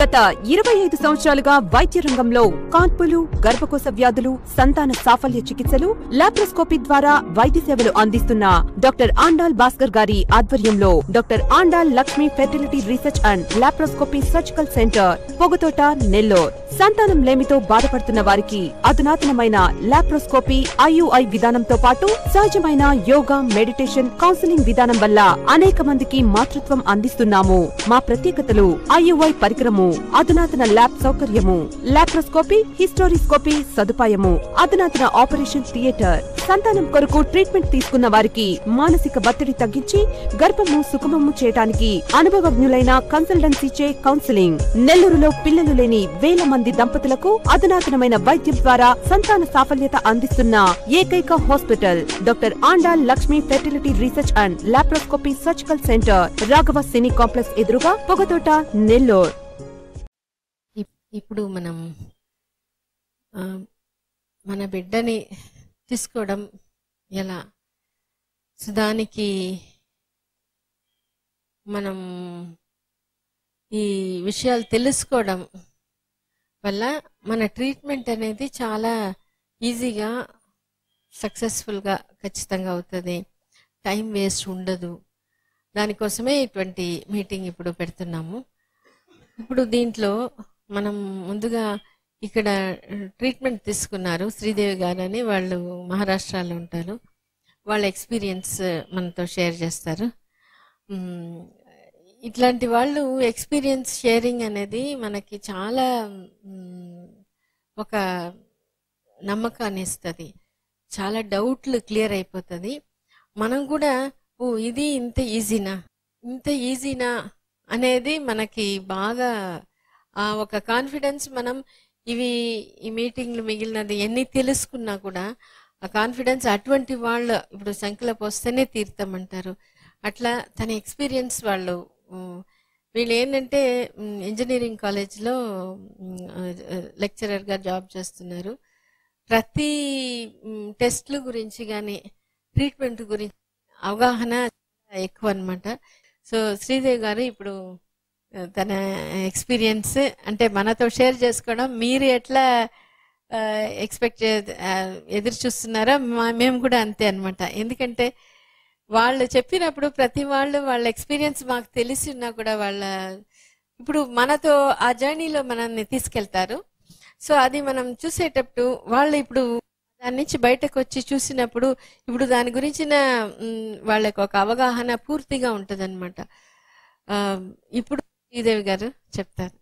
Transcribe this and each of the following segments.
గత ఇరవై ఐదు సంవత్సరాలుగా వైద్య రంగంలో కాన్పులు గర్భకోశ వ్యాధులు సంతాన సాఫల్య చికిత్సలు లాప్రోస్కోపీ ద్వారా వైద్య సేవలు అందిస్తున్న డాక్టర్ ఆండాల్ భాస్కర్ గారి ఆధ్వర్యంలో doctor Andal Lakshmi fertility research and laparoscopy surgical centre Pogathota Nellore సంతానం లేమితో బాధపడుతున్న వారికి అధునాతనమైన లాప్రోస్కోపీ ఐయుఐ విధానంతో పాటు సహజమైన యోగా మెడిటేషన్ కౌన్సిలింగ్ విధానం వల్ల అనేక మందికి మాతృత్వం అందిస్తున్నాము మా ప్రత్యేకతలు ఐయుఐ పరికరము అధునాతన ల్యాబ్ సౌకర్యము లాప్రోస్కోపీ హిస్టోరిస్కోపీ సదుపాయము అధునాతన ఆపరేషన్ థియేటర్ సంతానం కొరకు ట్రీట్మెంట్ తీసుకున్న వారికి మానసిక ఒత్తిడి తగ్గించి గర్భము సుఖమము చేయడానికి అనుభవజ్ఞులైన కన్సల్టెన్సీచే కౌన్సిలింగ్ నెల్లూరులో పిల్లలు లేని వేల మంది దంపతులకు అధునాతనమైన వైద్యం ద్వారా సంతాన సాఫల్యత అందిస్తున్న ఏకైక hospital doctor Andal Lakshmi fertility research and laparoscopy surgical centre Raghava cine complex ఎదురుగా పొగతోట నెల్లూరు ఇప్- ఇప్పుడు మనం ఆ, మన బిడ్డని తీసుకోవడం ఎలా సో దానికి మనం ఈ విషయాలు తెలుసుకోవడం వల్ల మన ట్రీట్మెంట్ అనేది చాలా ఈజీగా సక్సెస్ఫుల్గా ఖచ్చితంగా అవుతుంది టైం వేస్ట్ ఉండదు దానికోసమే ఇటువంటి మీటింగ్ ఇప్పుడు పెడుతున్నాము ఇప్పుడు దీంట్లో మనం ముందుగా ఇక్కడ ట్రీట్మెంట్ తీసుకున్నారు శ్రీదేవి గారు అని వాళ్ళు మహారాష్ట్రలో ఉంటారు వాళ్ళ ఎక్స్పీరియన్స్ మనతో షేర్ చేస్తారు మ్మ్. ఇట్లాంటి వాళ్ళు ఎక్స్పీరియన్స్ షేరింగ్ అనేది మనకి చాలా మ్మ్, ఒక నమ్మకాన్ని ఇస్తుంది చాలా డౌట్లు క్లియర్ అయిపోతుంది మనం కూడా ఓ ఇది ఇంత ఈజీనా ఇంత ఈజీనా అనేది మనకి బాగా ఆ ఒక కాన్ఫిడెన్స్ మనం ఇవి ఈ మీటింగ్లు మిగిలినది ఎన్ని తెలుసుకున్నా కూడా ఆ కాన్ఫిడెన్స్ అటువంటి వాళ్ళు ఇప్పుడు సంఖ్యలో వస్తేనే తీర్థమంటారు అట్లా తన ఎక్స్పీరియన్స్ వాళ్ళు ఉమ్, వీళ్ళు ఏంటంటే ఉమ్, ఇంజనీరింగ్ కాలేజ్లో ఉమ్, లెక్చరర్గా జాబ్ చేస్తున్నారు ప్రతి ఉమ్, టెస్ట్ల గురించి కానీ ట్రీట్మెంట్ గురించి అవగాహన ఎక్కువ అన్నమాట సో శ్రీదేవి గారు ఇప్పుడు ఆ, తన ఎక్స్పీరియన్స్ అంటే మనతో షేర్ చేసుకోవడం మీరు ఎట్లా ఎక్స్పెక్ట్ ఎదురు చూస్తున్నారో మా- మేము కూడా అంతే అన్నమాట ఎందుకంటే వాళ్ళు చెప్పినప్పుడు ప్రతి వాళ్ళు వాళ్ళ ఎక్స్పీరియన్స్ మాకు తెలిసి ఉన్నా కూడా వాళ్ళ ఇప్పుడు మనతో ఆ జర్నీలో మనల్ని తీసుకెళ్తారు సో అది మనం చూసేటప్పుడు వాళ్ళు ఇప్పుడు దాని నుంచి బయటకు వచ్చి చూసినప్పుడు ఇప్పుడు దాని గురించిన మ్, వాళ్ళకి ఒక అవగాహన పూర్తిగా ఉంటదన్నమాట ఆ, ఇప్పుడు శ్రీదేవి గారు చెప్తారు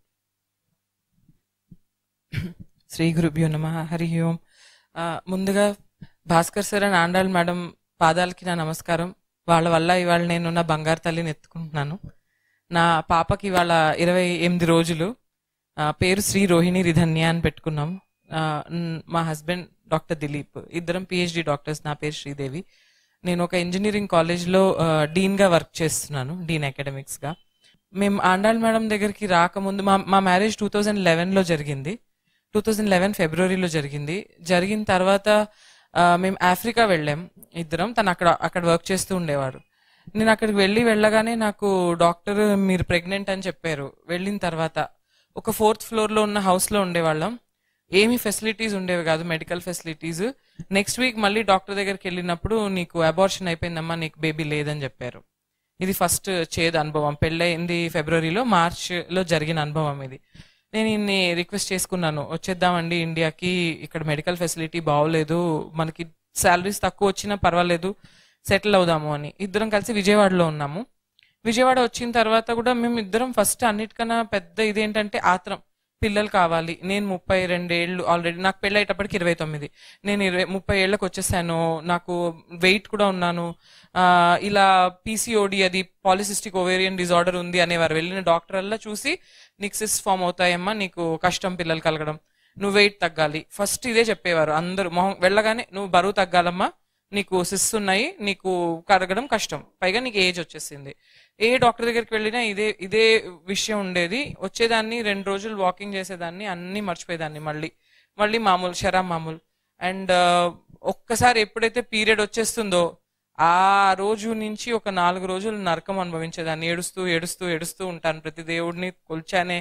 శ్రీ గురుభ్యో నమ హరి ఓం ఆ, ముందుగా Bhaskar sir and Andal madam పాదాలకి నా నమస్కారం వాళ్ళ వల్ల ఇవాళ నేను నా బంగారు తల్లిని ఎత్తుకుంటున్నాను నా పాపకి ఇవాళ ఇరవై ఎనిమిది రోజులు ఆ, పేరు శ్రీ రోహిణి రిధన్య అని పెట్టుకున్నాం ఆ, న్- మా హస్బెండ్ డాక్టర్ దిలీప్ ఇద్దరం పిహెచ్డి డాక్టర్స్ నా పేరు శ్రీదేవి నేను ఒక ఇంజనీరింగ్ కాలేజ్లో డీన్ గా వర్క్ చేస్తున్నాను డీన్ అకాడమిక్స్ గా మేము ఆండాల్ మేడం దగ్గరికి రాకముందు మా మా మ్యారేజ్ టూ థౌజండ్ లెవెన్ లో జరిగింది టూ థౌజండ్ లెవెన్ ఫిబ్రవరిలో జరిగింది జరిగిన తర్వాత ఆ, మేము ఆఫ్రికా వెళ్ళాం ఇద్దరం తను అక్కడ అక్కడ వర్క్ చేస్తూ ఉండేవారు నేను అక్కడికి వెళ్ళి వెళ్ళగానే నాకు డాక్టర్ మీరు ప్రెగ్నెంట్ అని చెప్పారు వెళ్ళిన తర్వాత ఒక ఫోర్త్ ఫ్లోర్ లో ఉన్న హౌస్ లో ఉండేవాళ్ళం ఏమి ఫెసిలిటీస్ ఉండేవి కాదు మెడికల్ ఫెసిలిటీస్ నెక్స్ట్ వీక్ మళ్ళీ డాక్టర్ దగ్గరికి వెళ్ళినప్పుడు నీకు అబార్షన్ అయిపోయిందమ్మా నీకు బేబీ లేదని చెప్పారు ఇది ఫస్ట్ చేదు అనుభవం పెళ్ళయింది ఫిబ్రవరిలో మార్చ్ లో జరిగిన అనుభవం ఇది నేను ఇన్ని రిక్వెస్ట్ చేసుకున్నాను వచ్చేద్దామండి ఇండియాకి ఇక్కడ మెడికల్ ఫెసిలిటీ బాగోలేదు మనకి శాలరీస్ తక్కువ వచ్చినా పర్వాలేదు సెటిల్ అవుదాము అని ఇద్దరం కలిసి విజయవాడలో ఉన్నాము విజయవాడ వచ్చిన తర్వాత కూడా మేము ఇద్దరం ఫస్ట్ అన్నిటికన్నా పెద్ద ఇదేంటంటే ఆత్రం పిల్లలు కావాలి నేను ముప్పై రెండేళ్ళు ఆల్రెడీ నాకు పెళ్ళి అయ్యేటప్పటికి ఇరవై తొమ్మిది నేను ఇరవై ముప్పై ఏళ్ళకి వచ్చేసాను నాకు వెయిట్ కూడా ఉన్నాను ఆ, ఇలా పీసీఓడి అది పాలిసిస్టిక్ ఓవేరియన్ డిజార్డర్ ఉంది అనేవారు వెళ్ళిన డాక్టర్ అల్లా చూసి నీకు సిస్ ఫామ్ అవుతాయమ్మా నీకు కష్టం పిల్లలు కలగడం నువ్వు వెయిట్ తగ్గాలి ఫస్ట్ ఇదే చెప్పేవారు అందరూ మొహం వెళ్ళగానే నువ్వు బరువు తగ్గాలమ్మా నీకు సిస్ ఉన్నాయి నీకు కరగడం కష్టం పైగా నీకు ఏజ్ వచ్చేసింది ఏ డాక్టర్ దగ్గరికి వెళ్ళినా ఇదే ఇదే విషయం ఉండేది వచ్చేదాన్ని రెండు రోజులు వాకింగ్ చేసేదాన్ని అన్ని మర్చిపోయేదాన్ని మళ్ళీ మళ్ళీ మామూలు షరా మామూలు అండ్ ఒక్కసారి ఎప్పుడైతే పీరియడ్ వచ్చేస్తుందో ఆ రోజు నుంచి ఒక నాలుగు రోజులు నరకం అనుభవించేదాన్ని ఏడుస్తూ ఏడుస్తూ ఏడుస్తూ ఉంటాను ప్రతి దేవుడిని కొల్చానే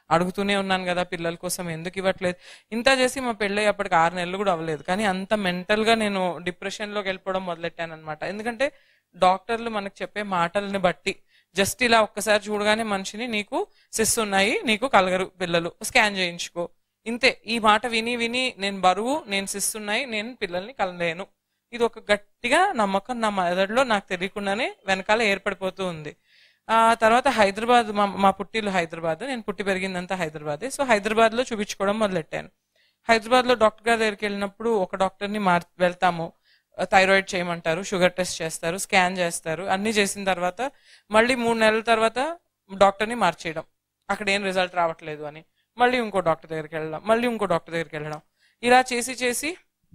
అడుగుతూనే ఉన్నాను కదా పిల్లల కోసం ఎందుకు ఇవ్వట్లేదు ఇంత చేసి మా పెళ్ళి అప్పటికి ఆరు నెలలు కూడా అవ్వలేదు కానీ అంత మెంటల్ గా నేను డిప్రెషన్ లోకి వెళ్ళిపోవడం మొదలెట్టాను అనమాట ఎందుకంటే డాక్టర్లు మనకు చెప్పే మాటల్ని బట్టి జస్ట్ ఇలా ఒక్కసారి చూడగానే మనిషిని నీకు సిస్ ఉన్నాయి నీకు కలగరు పిల్లలు స్కాన్ చేయించుకో ఇంతే ఈ మాట విని విని నేను బరువు నేను సిస్ ఉన్నాయి నేను పిల్లల్ని కలలేను ఇది ఒక గట్టిగా నమ్మకం నా మెదడులో నాకు తెలియకుండానే వెనకాల ఏర్పడిపోతూ ఉంది ఆ తర్వాత హైదరాబాద్ మా మా పుట్టిల్లు హైదరాబాద్ నేను పుట్టి పెరిగిందంతా హైదరాబాదే సో హైదరాబాద్ లో చూపించుకోవడం మొదలెట్టాను హైదరాబాద్ లో డాక్టర్ గారి దగ్గరికి వెళ్ళినప్పుడు ఒక డాక్టర్ ని మార్ వెళ్తాము థైరాయిడ్ చేయమంటారు షుగర్ టెస్ట్ చేస్తారు స్కాన్ చేస్తారు అన్ని చేసిన తర్వాత మళ్ళీ మూడు నెలల తర్వాత డాక్టర్ ని మార్చేయడం అక్కడ ఏం రిజల్ట్ రావట్లేదు అని మళ్ళీ ఇంకో డాక్టర్ దగ్గరికి వెళ్ళడం మళ్ళీ ఇంకో డాక్టర్ దగ్గరికి వెళ్ళడం ఇలా చేసి చేసి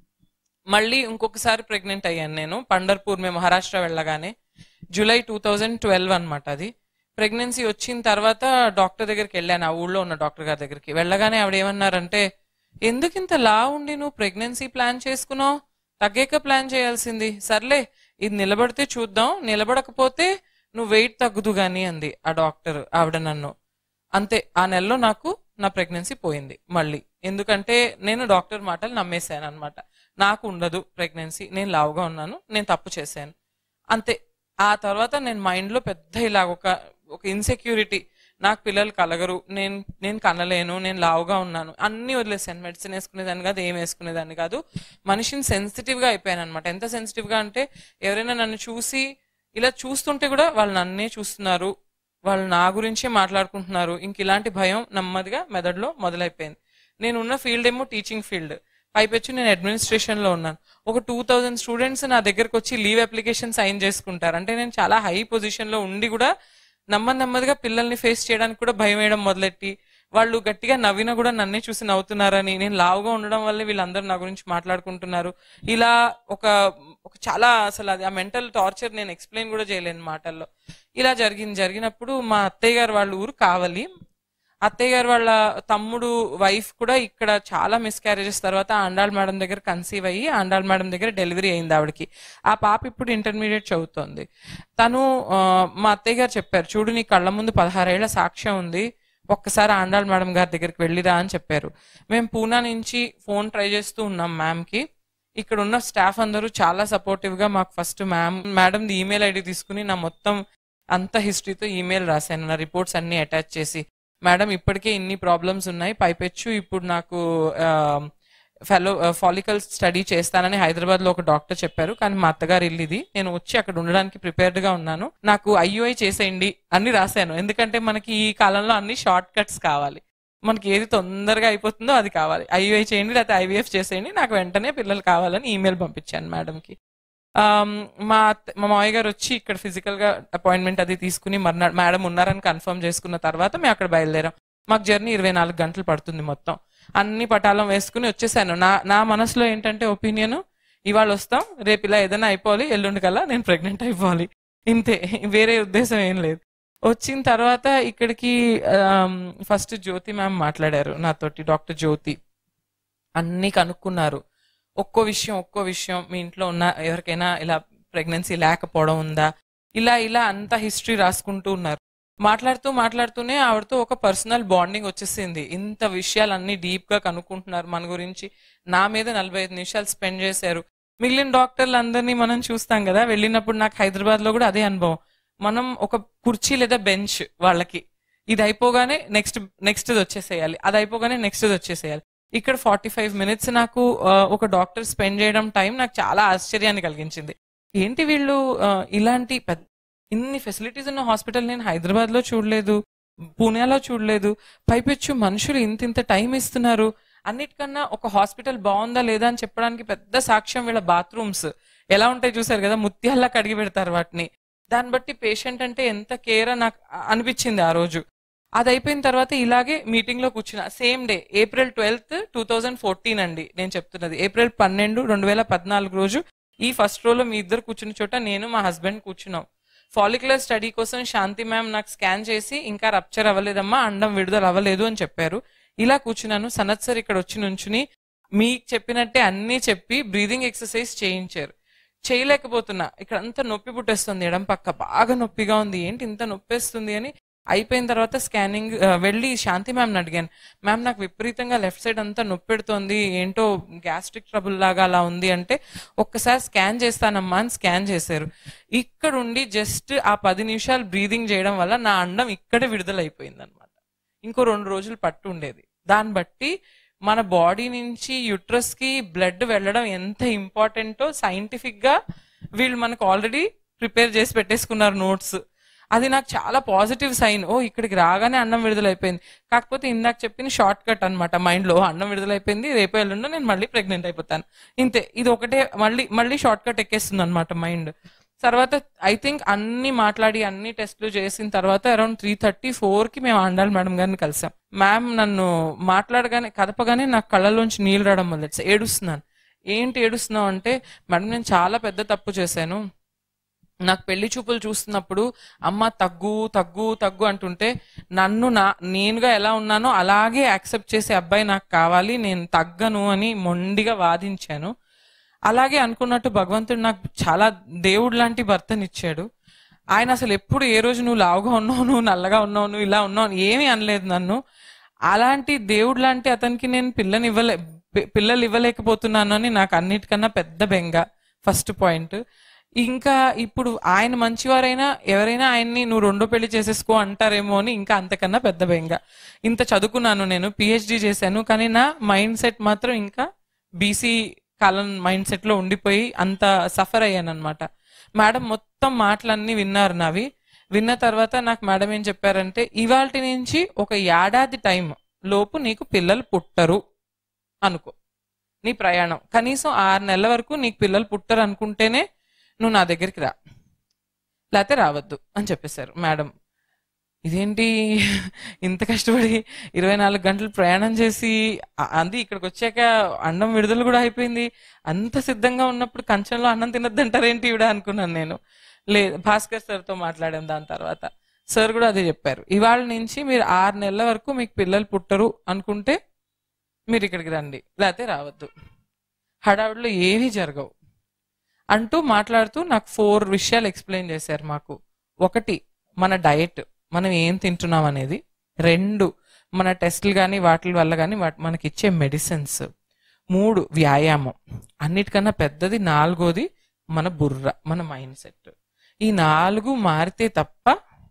మళ్ళీ ఇంకొకసారి ప్రెగ్నెంట్ అయ్యాను నేను పండర్పూర్ మేము మహారాష్ట్ర వెళ్ళగానే జూలై టూ థౌజండ్ ట్వెల్వ్ అనమాట అది ప్రెగ్నెన్సీ వచ్చిన తర్వాత డాక్టర్ దగ్గరికి వెళ్ళాను ఆ ఊళ్ళో ఉన్న డాక్టర్ గారి దగ్గరికి వెళ్ళగానే ఆవిడ ఏమన్నారంటే ఎందుకు ఇంత లా ఉండి నువ్వు ప్రెగ్నెన్సీ ప్లాన్ చేసుకున్నావు తగ్గాక ప్లాన్ చేయాల్సింది సర్లే ఇది నిలబడితే చూద్దాం నిలబడకపోతే నువ్వు వెయిట్ తగ్గుదు గాని అంది ఆ డాక్టర్ ఆవిడ నన్ను అంతే ఆ నెలలో నాకు నా ప్రెగ్నెన్సీ పోయింది మళ్ళీ ఎందుకంటే నేను డాక్టర్ మాటలు నమ్మేశాను అనమాట నాకు ఉండదు ప్రెగ్నెన్సీ నేను లావుగా ఉన్నాను నేను తప్పు చేశాను అంతే ఆ తర్వాత నేను మైండ్ లో పెద్ద ఇలాగ ఒక ఒక ఇన్సెక్యూరిటీ నాకు పిల్లలు కలగరు నేను నేను కనలేను నేను లావుగా ఉన్నాను అన్ని వదిలేసాను మెడిసిన్ వేసుకునేదాన్ని కాదు ఏం వేసుకునేదాన్ని కాదు మనిషిని సెన్సిటివ్ గా అయిపోయాను అనమాట ఎంత సెన్సిటివ్ గా అంటే ఎవరైనా నన్ను చూసి ఇలా చూస్తుంటే కూడా వాళ్ళు నన్నే చూస్తున్నారు వాళ్ళు నా గురించే మాట్లాడుకుంటున్నారు ఇంక ఇలాంటి భయం నెమ్మదిగా మెదడులో మొదలైపోయింది నేను ఉన్న ఫీల్డ్ ఏమో టీచింగ్ ఫీల్డ్ పైపెచ్చు నేను అడ్మినిస్ట్రేషన్ లో ఉన్నాను ఒక టూ థౌజండ్ స్టూడెంట్స్ నా దగ్గరకు వచ్చి లీవ్ అప్లికేషన్ సైన్ చేసుకుంటారు అంటే నేను చాలా హై పొజిషన్ లో ఉండి కూడా నెమ్మది నెమ్మదిగా పిల్లల్ని ఫేస్ చేయడానికి కూడా భయం వేయడం మొదలెట్టి వాళ్ళు గట్టిగా నవ్వినా కూడా నన్నే చూసి నవ్వుతున్నారని నేను లావుగా ఉండడం వల్ల వీళ్ళందరూ నా గురించి మాట్లాడుకుంటున్నారు ఇలా ఒక ఒక చాలా అసలు అది ఆ మెంటల్ టార్చర్ నేను ఎక్స్ప్లెయిన్ కూడా చేయలేను మాటల్లో ఇలా జరిగింది జరిగినప్పుడు మా అత్తయ్య గారు వాళ్ళ ఊరు కావాలి అత్తయ్య గారు వాళ్ళ తమ్ముడు వైఫ్ కూడా ఇక్కడ చాలా మిస్క్యారేజెస్ తర్వాత ఆండాల్ మేడం దగ్గర కన్సీవ్ అయ్యి ఆండాల్ మేడం దగ్గర డెలివరీ అయింది ఆవిడకి ఆ పాప ఇప్పుడు ఇంటర్మీడియట్ చదువుతోంది తను ఆ, మా అత్తయ్య గారు చెప్పారు చూడు నీ కళ్ళ ముందు పదహారేళ్ల సాక్ష్యం ఉంది ఒక్కసారి ఆండాల్ మేడం గారి దగ్గరికి వెళ్ళిరా అని చెప్పారు మేము పూనా నుంచి ఫోన్ ట్రై చేస్తూ ఉన్నాం మ్యామ్ కి ఇక్కడ ఉన్న స్టాఫ్ అందరూ చాలా సపోర్టివ్ గా మాకు first ma'am madam email ID తీసుకుని నా మొత్తం అంత హిస్టరీతో ఈమెయిల్ రాశాను నా రిపోర్ట్స్ అన్ని అటాచ్ చేసి మేడం ఇప్పటికే ఇన్ని ప్రాబ్లమ్స్ ఉన్నాయి పైపెచ్చు ఇప్పుడు నాకు ఫెలో ఫాలికల్ స్టడీ చేస్తానని హైదరాబాద్ లో ఒక డాక్టర్ చెప్పారు కానీ మా అత్తగారు ఇల్లు ఇది నేను వచ్చి అక్కడ ఉండడానికి ప్రిపేర్డ్ గా ఉన్నాను నాకు ఐయుఐ చేసేయండి అన్ని రాశాను ఎందుకంటే మనకి ఈ కాలంలో అన్ని షార్ట్ కట్స్ కావాలి మనకి ఏది తొందరగా అయిపోతుందో అది కావాలి ఐయుఐ చేయండి లేకపోతే ఐవీఎఫ్ చేసేయండి నాకు వెంటనే పిల్లలు కావాలని ఈమెయిల్ పంపించాను మేడంకి ఆమ్, మా అత్త- మా మామయ్య గారు వచ్చి ఇక్కడ ఫిజికల్ గా అపాయింట్మెంట్ అది తీసుకుని మర్నాడు మేడం ఉన్నారని కన్ఫర్మ్ చేసుకున్న తర్వాత మేము అక్కడ బయలుదేరాం మాకు జర్నీ ఇరవై నాలుగు గంటలు పడుతుంది మొత్తం అన్ని పటాలం వేసుకుని వచ్చేసాను నా నా మనసులో ఏంటంటే ఒపీనియన్ ఇవాళ వస్తాం రేపు ఇలా ఏదైనా అయిపోవాలి ఎల్లుండి కల్లా నేను ప్రెగ్నెంట్ అయిపోవాలి ఇంతే వేరే ఉద్దేశం ఏం లేదు వచ్చిన తర్వాత ఇక్కడికి ఫస్ట్ జ్యోతి మ్యామ్ మాట్లాడారు నాతోటి డాక్టర్ జ్యోతి అన్ని కనుక్కున్నారు ఒక్కో విషయం ఒక్కో విషయం మీ ఇంట్లో ఉన్న ఎవరికైనా ఇలా ప్రెగ్నెన్సీ లేకపోవడం ఉందా ఇలా ఇలా అంత హిస్టరీ రాసుకుంటూ ఉన్నారు మాట్లాడుతూ మాట్లాడుతూనే ఆవిడతో ఒక పర్సనల్ బాండింగ్ వచ్చేసింది ఇంత విషయాలన్నీ డీప్ గా కనుక్కుంటున్నారు మన గురించి నా మీద నలభై ఐదు నిమిషాలు స్పెండ్ చేశారు మిగిలిన డాక్టర్లు అందరినీ మనం చూస్తాం కదా వెళ్ళినప్పుడు నాకు హైదరాబాద్ లో కూడా అదే అనుభవం మనం ఒక కుర్చీ లేదా బెంచ్ వాళ్ళకి ఇది అయిపోగానే నెక్స్ట్ నెక్స్ట్ వచ్చేసేయాలి అది అయిపోగానే నెక్స్ట్ వచ్చేసేయాలి ఇక్కడ ఫార్టీ ఫైవ్ మినిట్స్ నాకు ఆ, ఒక డాక్టర్ స్పెండ్ చేయడం టైం నాకు చాలా ఆశ్చర్యాన్ని కలిగించింది ఏంటి వీళ్ళు ఆ, ఇలాంటి పెద్ద ఇన్ని ఫెసిలిటీస్ ఉన్న హాస్పిటల్ నేను హైదరాబాద్ లో చూడలేదు పూణేలో చూడలేదు పైపెచ్చు మనుషులు ఇంత ఇంత టైం ఇస్తున్నారు అన్నిటికన్నా ఒక హాస్పిటల్ బాగుందా లేదా అని చెప్పడానికి పెద్ద సాక్ష్యం వీళ్ళ బాత్రూమ్స్ ఎలా ఉంటాయి చూసారు కదా ముత్యాల్లా కడిగి పెడతారు వాటిని దాన్ని బట్టి పేషెంట్ అంటే ఎంత కేర్ నాకు అనిపించింది ఆ రోజు అది అయిపోయిన తర్వాత ఇలాగే మీటింగ్ లో కూర్చున్నా same day April twelfth two thousand fourteen అండి నేను చెప్తున్నది ఏప్రిల్ పన్నెండు రెండు వేల పద్నాలుగు రోజు ఈ ఫస్ట్ రోలో మీ ఇద్దరు కూర్చున్న చోట నేను మా హస్బెండ్ కూర్చున్నాం ఫాలిక్యులర్ స్టడీ కోసం శాంతి మ్యామ్ నాకు స్కాన్ చేసి ఇంకా రప్చర్ అవ్వలేదమ్మా అండం విడుదల అవ్వలేదు అని చెప్పారు ఇలా కూర్చున్నాను సనత్ సార్ ఇక్కడ వచ్చి నుంచుని మీకు చెప్పినట్టే అన్ని చెప్పి బ్రీదింగ్ ఎక్సర్సైజ్ చేయించారు చేయలేకపోతున్నా ఇక్కడ అంతా నొప్పి పుట్టేస్తుంది ఎడం పక్క బాగా నొప్పిగా ఉంది ఏంటి ఇంత నొప్పేస్తుంది అని అయిపోయిన తర్వాత స్కానింగ్ వెళ్ళి శాంతి మ్యామ్ని అడిగాను మ్యామ్ నాకు విపరీతంగా లెఫ్ట్ సైడ్ అంతా నొప్పి పెడుతోంది ఏంటో గ్యాస్ట్రిక్ ట్రబుల్ లాగా అలా ఉంది అంటే ఒక్కసారి స్కాన్ చేస్తానమ్మా అని స్కాన్ చేశారు ఇక్కడ ఉండి జస్ట్ ఆ పది నిమిషాలు బ్రీదింగ్ చేయడం వల్ల నా అండం ఇక్కడే విడుదలైపోయింది అనమాట ఇంకో రెండు రోజులు పట్టు ఉండేది దాన్ని బట్టి మన బాడీ నుంచి యుట్రస్ కి బ్లడ్ వెళ్ళడం ఎంత ఇంపార్టెంటో సైంటిఫిక్ గా వీళ్ళు మనకు ఆల్రెడీ ప్రిపేర్ చేసి పెట్టేసుకున్నారు నోట్స్ అది నాకు చాలా పాజిటివ్ సైన్ ఓ ఇక్కడికి రాగానే అన్నం విడుదలైపోయింది కాకపోతే ఇందాక చెప్పిన షార్ట్ కట్ అనమాట మైండ్ లో అన్నం విడుదలైపోయింది రేపు ఎల్లుండో నేను మళ్ళీ ప్రెగ్నెంట్ అయిపోతాను ఇంతే ఇది ఒకటే మళ్ళీ మళ్ళీ షార్ట్ కట్ ఎక్కేస్తుంది అనమాట మైండ్ తర్వాత ఐ థింక్ అన్ని మాట్లాడి అన్ని టెస్ట్లు చేసిన తర్వాత అరౌండ్ త్రీ థర్టీ ఫోర్ కి మేము ఆండాల్ మేడం గారిని కలిసాం మ్యామ్ నన్ను మాట్లాడగానే కదపగానే నాకు కళ్ళలోంచి నీళ్ళు రావడం మొదలెట్టు ఏడుస్తున్నాను ఏంటి ఏడుస్తున్నావు అంటే మేడం నేను చాలా పెద్ద తప్పు చేశాను నాకు పెళ్లి చూపులు చూస్తున్నప్పుడు అమ్మ తగ్గు తగ్గు తగ్గు అంటుంటే నన్ను నా నేనుగా ఎలా ఉన్నానో అలాగే యాక్సెప్ట్ చేసే అబ్బాయి నాకు కావాలి నేను తగ్గను అని మొండిగా వాదించాను అలాగే అనుకున్నట్టు భగవంతుడు నాకు చాలా దేవుడు లాంటి భర్తనిచ్చాడు ఆయన అసలు ఎప్పుడు ఏ రోజు నువ్వు లావుగా ఉన్నావు నువ్వు నల్లగా ఉన్నావు నువ్వు ఇలా ఉన్నావు అని ఏమీ అనలేదు నన్ను అలాంటి దేవుడు లాంటి అతనికి నేను పిల్లని ఇవ్వలే పి- పిల్లలు ఇవ్వలేకపోతున్నాను అని నాకు అన్నిటికన్నా పెద్ద బెంగ ఫస్ట్ పాయింట్ ఇంకా ఇప్పుడు ఆయన మంచివారైనా ఎవరైనా ఆయన్ని నువ్వు రెండో పెళ్లి చేసేసుకో అంటారేమో అని ఇంకా అంతకన్నా పెద్ద బెంగ ఇంత చదువుకున్నాను నేను పిహెచ్డి చేశాను కానీ నా మైండ్ సెట్ మాత్రం ఇంకా బీసీ కాలం మైండ్ సెట్ లో ఉండిపోయి అంత సఫర్ అయ్యాను అనమాట మేడం మొత్తం మాటలన్నీ విన్నారు నావి విన్న తర్వాత నాకు మేడం ఏం చెప్పారంటే ఇవాల్టి నుంచి ఒక ఏడాది టైం లోపు నీకు పిల్లలు పుట్టరు అనుకో నీ ప్రయాణం కనీసం ఆరు నెలల వరకు నీకు పిల్లలు పుట్టరు అనుకుంటేనే నువ్వు నా దగ్గరికి రా లేకపోతే రావద్దు అని చెప్పేశారు మేడం ఇదేంటి ఇంత కష్టపడి ఇరవై నాలుగు గంటలు ప్రయాణం చేసి అ- అది ఇక్కడికి వచ్చాక అన్నం విడుదల కూడా అయిపోయింది అంత సిద్ధంగా ఉన్నప్పుడు కంచంలో అన్నం తినొద్దంటారేంటి ఇవిడ అనుకున్నాను నేను లేదు భాస్కర్ సార్తో మాట్లాడాం దాని తర్వాత సార్ కూడా అదే చెప్పారు ఇవాళ నుంచి మీరు ఆరు నెలల వరకు మీకు పిల్లలు పుట్టరు అనుకుంటే మీరు ఇక్కడికి రండి లేకపోతే రావద్దు హడావిడిలో ఏమీ జరగవు అంటూ మాట్లాడుతూ నాకు ఫోర్ విషయాలు ఎక్స్ప్లెయిన్ చేశారు మాకు ఒకటి మన డయట్ మనం ఏం తింటున్నాం అనేది రెండు మన టెస్టులు కానీ వాటి వల్ల కానీ మనకి ఇచ్చే మెడిసిన్స్ మూడు వ్యాయామం అన్నిటికన్నా పెద్దది నాలుగోది మన బుర్ర మన మైండ్ సెట్ ఈ నాలుగు మారితే తప్ప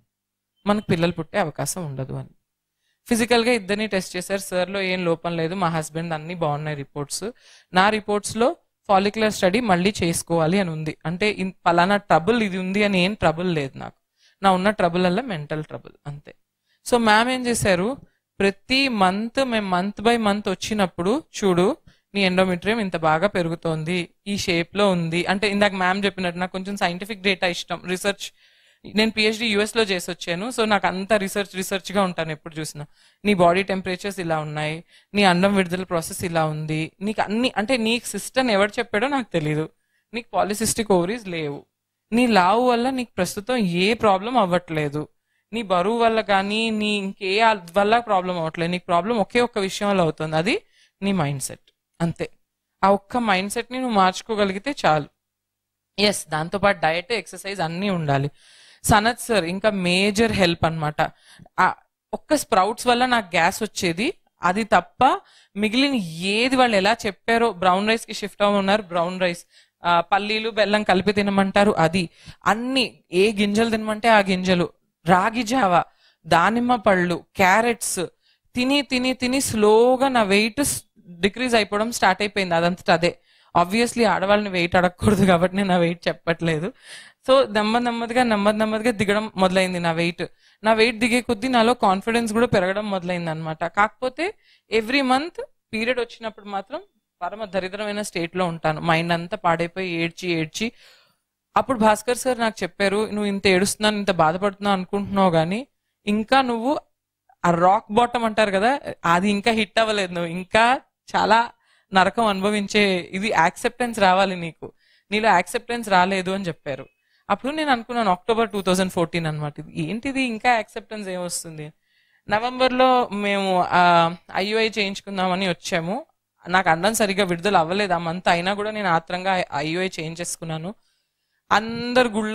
మనకు పిల్లలు పుట్టే అవకాశం ఉండదు అని ఫిజికల్ గా ఇద్దరిని టెస్ట్ చేశారు సార్ లో ఏం లోపం లేదు మా హస్బెండ్ అన్ని బాగున్నాయి రిపోర్ట్స్ నా రిపోర్ట్స్ లో ఫాలిక్యులర్ స్టడీ మళ్ళీ చేసుకోవాలి అని ఉంది అంటే ఇన్- పలానా ట్రబుల్ ఇది ఉంది అని ఏం ట్రబుల్ లేదు నాకు నా ఉన్న ట్రబుల్ అల్ల మెంటల్ ట్రబుల్ అంతే సో మ్యామ్ ఏం చేశారు ప్రతి మంత్ మేము మంత్ బై మంత్ వచ్చినప్పుడు చూడు నీ ఎండోమెట్రియం ఇంత బాగా పెరుగుతోంది ఈ షేప్ లో ఉంది అంటే ఇందాక మ్యామ్ చెప్పినట్టు నాకు కొంచెం సైంటిఫిక్ డేటా ఇష్టం రీసెర్చ్ నేను పిహెచ్డి యుఎస్ లో చేసి వచ్చాను సో నాకు అంత రీసెర్చ్ రీసెర్చ్ గా ఉంటాను ఎప్పుడు చూసినా నీ బాడీ టెంపరేచర్స్ ఇలా ఉన్నాయి నీ అండం విడుదల ప్రాసెస్ ఇలా ఉంది నీకు అన్ని అంటే నీకు సిస్టమ్ ఎవరు చెప్పాడో నాకు తెలియదు నీకు పాలిసిస్టిక్ ఓవరీస్ లేవు నీ లావు వల్ల నీకు ప్రస్తుతం ఏ ప్రాబ్లం అవ్వట్లేదు నీ బరువు వల్ల కానీ నీ ఇంకే ఆ- వల్ల ప్రాబ్లం అవ్వట్లేదు నీకు ప్రాబ్లం ఒకే ఒక్క విషయం వల్ల అవుతుంది అది నీ మైండ్ సెట్ అంతే ఆ ఒక్క మైండ్ సెట్ ని నువ్వు మార్చుకోగలిగితే చాలు ఎస్ దాంతోపాటు డయట్ ఎక్సర్సైజ్ అన్నీ ఉండాలి సనత్ సార్ ఇంకా మేజర్ హెల్ప్ అనమాట ఒక్క స్ప్రౌట్స్ వల్ల నాకు గ్యాస్ వచ్చేది అది తప్ప మిగిలిన ఏది వాళ్ళు ఎలా చెప్పారో బ్రౌన్ రైస్ కి షిఫ్ట్ అవ్వమన్నారు బ్రౌన్ రైస్ పల్లీలు బెల్లం కలిపి తినమంటారు అది అన్ని ఏ గింజలు తినమంటే ఆ గింజలు రాగి జావ దానిమ్మ పళ్ళు క్యారెట్స్ తిని తిని తిని స్లోగా నా వెయిట్ డిక్రీజ్ అయిపోవడం స్టార్ట్ అయిపోయింది అదంతట అదే ఆబ్వియస్లీ ఆడవాళ్ళని వెయిట్ అడగకూడదు కాబట్టి నేను నా వెయిట్ చెప్పట్లేదు సో నెమ్మది నెమ్మదిగా నెమ్మది నెమ్మదిగా దిగడం మొదలైంది నా వెయిట్ నా వెయిట్ దిగే కొద్దీ నాలో కాన్ఫిడెన్స్ కూడా పెరగడం మొదలైంది అనమాట కాకపోతే ఎవ్రీ మంత్ పీరియడ్ వచ్చినప్పుడు మాత్రం పరమ దరిద్రమైన స్టేట్ లో ఉంటాను మైండ్ అంతా పాడైపోయి ఏడ్చి ఏడ్చి అప్పుడు భాస్కర్ సార్ నాకు చెప్పారు నువ్వు ఇంత ఏడుస్తున్నాను ఇంత బాధపడుతున్నావు అనుకుంటున్నావు కానీ ఇంకా నువ్వు ఆ రాక్ బాటమ్ అంటారు కదా అది ఇంకా హిట్ అవ్వలేదు నువ్వు ఇంకా చాలా నరకం అనుభవించే ఇది యాక్సెప్టెన్స్ రావాలి నీకు నీలో యాక్సెప్టెన్స్ రాలేదు అని చెప్పారు అప్పుడు నేను అనుకున్నాను అక్టోబర్ టూ థౌజండ్ ఫోర్టీన్ అనమాట ఇది ఏంటిది ఇంకా యాక్సెప్టెన్స్ ఏమొస్తుంది నవంబర్ లో మేము ఐయుఐ చేయించుకుందామని వచ్చాము నాకు అండం సరిగ్గా విడుదల అవ్వలేదు ఆ మంత్ అయినా కూడా నేను ఆత్రంగా ఐయుఐ చేయించేసుకున్నాను అందరు గుళ్ళు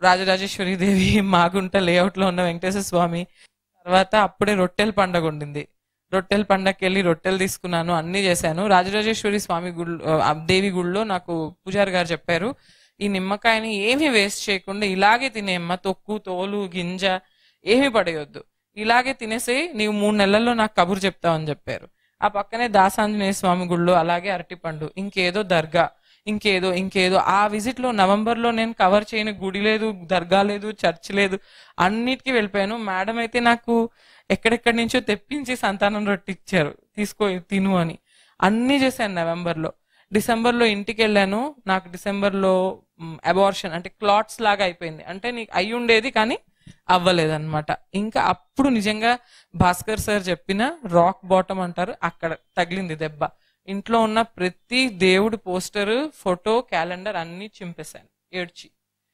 రాజరాజేశ్వరి దేవి మాగుంట లేఅవుట్ లో ఉన్న వెంకటేశ్వర స్వామి తర్వాత అప్పుడే రొట్టెల పండగ ఉండింది రొట్టెల పండగకి వెళ్ళి రొట్టెలు తీసుకున్నాను అన్ని చేశాను రాజరాజేశ్వరి స్వామి గుడి దేవి గుడిలో నాకు పూజారి గారు చెప్పారు ఈ నిమ్మకాయని ఏమీ వేస్ట్ చేయకుండా ఇలాగే తినేయమ్మ తొక్కు తోలు గింజ ఏమీ పడేయొద్దు ఇలాగే తినేసి నీవు మూడు నెలల్లో నాకు కబురు చెప్తావని చెప్పారు ఆ పక్కనే దాసాంజనేయ స్వామి గుడిలో అలాగే అరటిపండు ఇంకేదో దర్గా ఇంకేదో ఇంకేదో ఆ విజిట్ లో నవంబర్ లో నేను కవర్ చేయని గుడి లేదు దర్గా లేదు చర్చ్ లేదు అన్నిటికీ వెళ్ళిపోయాను మేడం అయితే నాకు ఎక్కడెక్కడి నుంచో తెప్పించి సంతానం రొట్టి ఇచ్చారు తీసుకో తిను అని అన్ని చేశాను నవంబర్ లో డిసెంబర్ లో ఇంటికి వెళ్ళాను నాకు డిసెంబర్ లో అబార్షన్ అంటే క్లాట్స్ లాగా అయిపోయింది అంటే నీకు అయి ఉండేది కానీ అవ్వలేదన్నమాట ఇంకా అప్పుడు నిజంగా భాస్కర్ సార్ చెప్పిన రాక్ బాటమ్ అంటారు అక్కడ తగిలింది దెబ్బ ఇంట్లో ఉన్న ప్రతి దేవుడి పోస్టర్ ఫోటో క్యాలెండర్ అన్ని చింపేశాను ఏడ్చి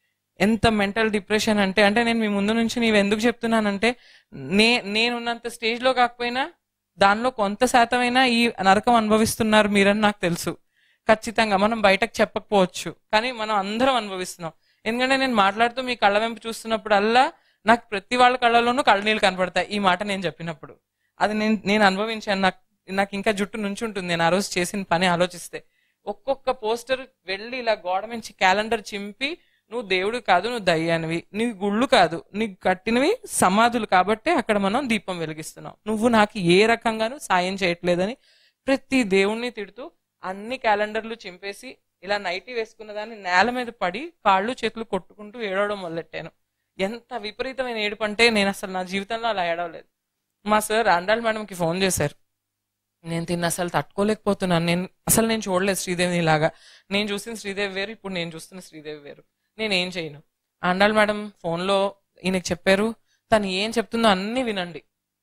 ఎంత మెంటల్ డిప్రెషన్ అంటే అంటే నేను మీ ముందు నుంచి నీవు ఎందుకు చెప్తున్నానంటే నే నేనున్నంత స్టేజ్ లో కాకపోయినా దానిలో కొంత శాతమైనా ఈ నరకం అనుభవిస్తున్నారు మీరని నాకు తెలుసు ఖచ్చితంగా మనం బయటకు చెప్పకపోవచ్చు కానీ మనం అందరం అనుభవిస్తున్నాం ఎందుకంటే నేను మాట్లాడుతూ మీ కళ్ళ వెంపు చూస్తున్నప్పుడల్లా నాకు ప్రతి వాళ్ళ కళ్ళలోనూ కళ్ళనీళ్ళు కనపడతాయి ఈ మాట నేను చెప్పినప్పుడు అది నేను నేను అనుభవించాను నాకు నాకు ఇంకా జుట్టు నుంచి ఉంటుంది నేను ఆ రోజు చేసిన పని ఆలోచిస్తే ఒక్కొక్క పోస్టర్ వెళ్ళి ఇలా గోడ నుంచి క్యాలెండర్ చింపి నువ్వు దేవుడు కాదు నువ్వు దయ్యానివి నీ గుళ్ళు కాదు నీకు కట్టినవి సమాధులు కాబట్టి అక్కడ మనం దీపం వెలిగిస్తున్నాం నువ్వు నాకు ఏ రకంగానూ సాయం చేయట్లేదని ప్రతి దేవుణ్ణి తిడుతూ అన్ని క్యాలెండర్లు చింపేసి ఇలా నైటీ వేసుకున్న దాన్ని నేల మీద పడి కాళ్ళు చేతులు కొట్టుకుంటూ ఏడవడం మొదలెట్టాను ఎంత విపరీతమైన ఏడుపు అంటే నేను అసలు నా జీవితంలో అలా ఏడవలేదు మా సార్ అండాల్ మేడంకి ఫోన్ చేశారు నేను తిన్న అసలు తట్టుకోలేకపోతున్నాను నేను అసలు నేను చూడలేదు శ్రీదేవిని ఇలాగా నేను చూసిన శ్రీదేవి వేరు ఇప్పుడు నేను చూస్తున్న శ్రీదేవి వేరు నేను ఏం చేయను అండాల్ మేడం ఫోన్లో ఈయనకి చెప్పారు తను ఏం చెప్తుందో అన్ని వినండి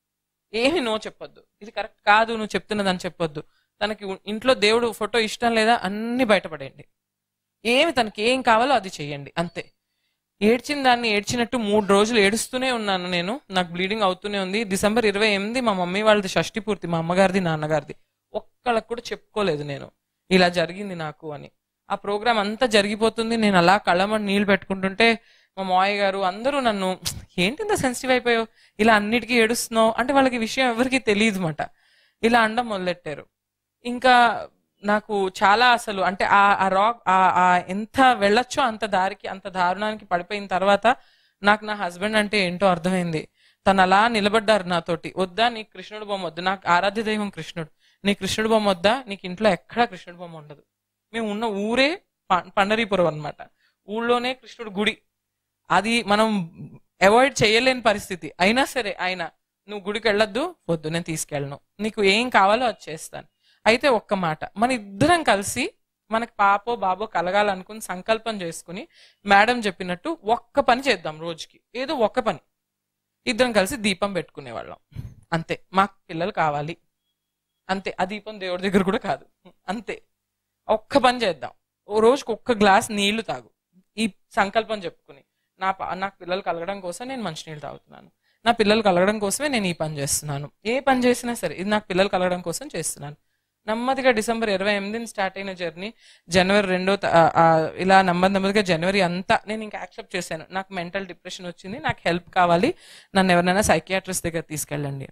ఏమి నో చెప్పొద్దు ఇది కరెక్ట్ కాదు నువ్వు చెప్తున్నదని చెప్పొద్దు తనకి ఉ- ఇంట్లో దేవుడు ఫోటో ఇష్టం లేదా అన్ని బయటపడేయండి ఏమి తనకి ఏం కావాలో అది చెయ్యండి అంతే ఏడ్చిన దాన్ని ఏడ్చినట్టు మూడు రోజులు ఏడుస్తూనే ఉన్నాను నేను నాకు బ్లీడింగ్ అవుతూనే ఉంది డిసెంబర్ ఇరవై ఎనిమిది మా మమ్మీ వాళ్ళది షష్టి పూర్తి మా అమ్మగారిది నాన్నగారిది ఒక్కళ్ళకి కూడా చెప్పుకోలేదు నేను ఇలా జరిగింది నాకు అని ఆ ప్రోగ్రామ్ అంతా జరిగిపోతుంది నేను అలా కళ్ళమని నీళ్లు పెట్టుకుంటుంటే మా మావయ్య గారు అందరూ నన్ను ఏంటి ఇంత సెన్సిటివ్ అయిపోయావు ఇలా అన్నిటికీ ఏడుస్తున్నావు అంటే వాళ్ళకి ఈ విషయం ఎవరికి తెలియదు మాట ఇలా అండం మొదలెట్టారు ఇంకా నాకు చాలా అసలు అంటే ఆ ఆ రాక్ ఆ ఆ ఎంత వెళ్ళొచ్చో అంత దారికి అంత దారుణానికి పడిపోయిన తర్వాత నాకు నా హస్బెండ్ అంటే ఏంటో అర్థమైంది తను అలా నిలబడ్డారు నాతోటి వద్దా నీకు కృష్ణుడు బొమ్మ వద్దు నాకు ఆరాధ్య దైవం కృష్ణుడు నీ కృష్ణుడు బొమ్మ వద్దా నీకు ఇంట్లో ఎక్కడా కృష్ణుడు బొమ్మ ఉండదు మేము ఉన్న ఊరే ప- పండరీపురం అన్నమాట ఊళ్ళోనే కృష్ణుడు గుడి అది మనం అవాయిడ్ చేయలేని పరిస్థితి అయినా సరే ఆయన నువ్వు గుడికి వెళ్ళొద్దు వద్దు నేను తీసుకెళ్ళను నీకు ఏం కావాలో అది చేస్తాను అయితే ఒక్క మాట మన ఇద్దరం కలిసి మనకి పాపో బాబో కలగాలనుకుని సంకల్పం చేసుకుని మేడం చెప్పినట్టు ఒక్క పని చేద్దాం రోజుకి ఏదో ఒక్క పని ఇద్దరం కలిసి దీపం పెట్టుకునే వాళ్ళం అంతే మాకు పిల్లలు కావాలి అంతే ఆ దీపం దేవుడి దగ్గర కూడా కాదు అంతే ఒక్క పని చేద్దాం ఓ రోజుకి ఒక్క గ్లాస్ నీళ్లు తాగు ఈ సంకల్పం చెప్పుకుని నా ప- నాకు పిల్లలు కలగడం కోసం నేను మంచినీళ్ళు తాగుతున్నాను నా పిల్లలు కలగడం కోసమే నేను ఈ పని చేస్తున్నాను ఏ పని చేసినా సరే ఇది నాకు పిల్లలు కలగడం కోసం చేస్తున్నాను నెమ్మదిగా డిసెంబర్ ఇరవై ఎనిమిదిని స్టార్ట్ అయిన జర్నీ జనవరి రెండో త- ఆ, ఆ, ఇలా నెమ్మది నెమ్మదిగా జనవరి అంతా నేను ఇంకా యాక్సెప్ట్ చేశాను నాకు మెంటల్ డిప్రెషన్ వచ్చింది నాకు హెల్ప్ కావాలి నన్ను ఎవరినైనా సైకియాట్రిస్ట్ దగ్గర తీసుకెళ్ళండి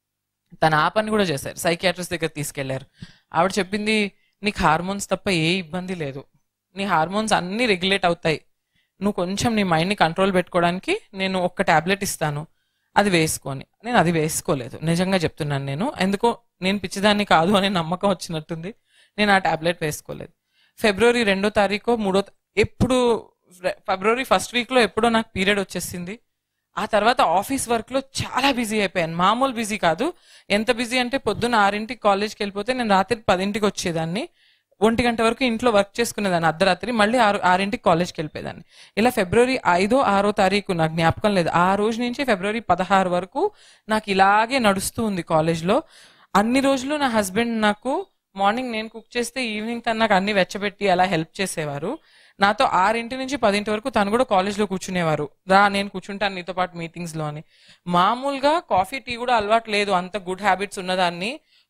తను ఆ పని కూడా చేశారు సైకియాట్రిస్ట్ దగ్గర తీసుకెళ్లారు ఆవిడ చెప్పింది నీకు హార్మోన్స్ తప్ప ఏ ఇబ్బంది లేదు నీ హార్మోన్స్ అన్ని రెగ్యులేట్ అవుతాయి నువ్వు కొంచెం నీ మైండ్ని కంట్రోల్ పెట్టుకోవడానికి నేను ఒక్క టాబ్లెట్ ఇస్తాను అది వేసుకొని నేను అది వేసుకోలేదు నిజంగా చెప్తున్నాను నేను ఎందుకో నేను పిచ్చిదాన్ని కాదు అనే నమ్మకం వచ్చినట్టుంది నేను ఆ టాబ్లెట్ వేసుకోలేదు ఫిబ్రవరి రెండో తారీఖు మూడో తా- ఎప్పుడు ఫె- ఫిబ్రవరి ఫస్ట్ వీక్ లో ఎప్పుడో నాకు పీరియడ్ వచ్చేసింది ఆ తర్వాత ఆఫీస్ వర్క్ లో చాలా బిజీ అయిపోయాను మామూలు బిజీ కాదు ఎంత బిజీ అంటే పొద్దున్న ఆరింటికి కాలేజ్కి వెళ్ళిపోతే నేను రాత్రి పదింటికి వచ్చేదాన్ని ఒంటి గంట వరకు ఇంట్లో వర్క్ చేసుకునేదాన్ని అర్ధరాత్రి మళ్ళీ ఆరు ఆరింటికి కాలేజ్కి వెళ్ళిపోయేదాన్ని ఇలా ఫిబ్రవరి ఐదో ఆరో తారీఖు నాకు జ్ఞాపకం లేదు ఆ రోజు నుంచి ఫిబ్రవరి పదహారు వరకు నాకు ఇలాగే నడుస్తూ ఉంది కాలేజ్లో అన్ని రోజులు నా హస్బెండ్ నాకు మార్నింగ్ నేను కుక్ చేస్తే ఈవినింగ్ తను నాకు అన్ని వెచ్చబెట్టి అలా హెల్ప్ చేసేవారు నాతో ఆరింటి నుంచి పదింటి వరకు తను కూడా కాలేజ్లో కూర్చునేవారు రా నేను కూర్చుంటాను నీతో పాటు మీటింగ్స్ లో అని మామూలుగా కాఫీ టీ కూడా అలవాటు లేదు అంత గుడ్ హ్యాబిట్స్ ఉన్నదాన్ని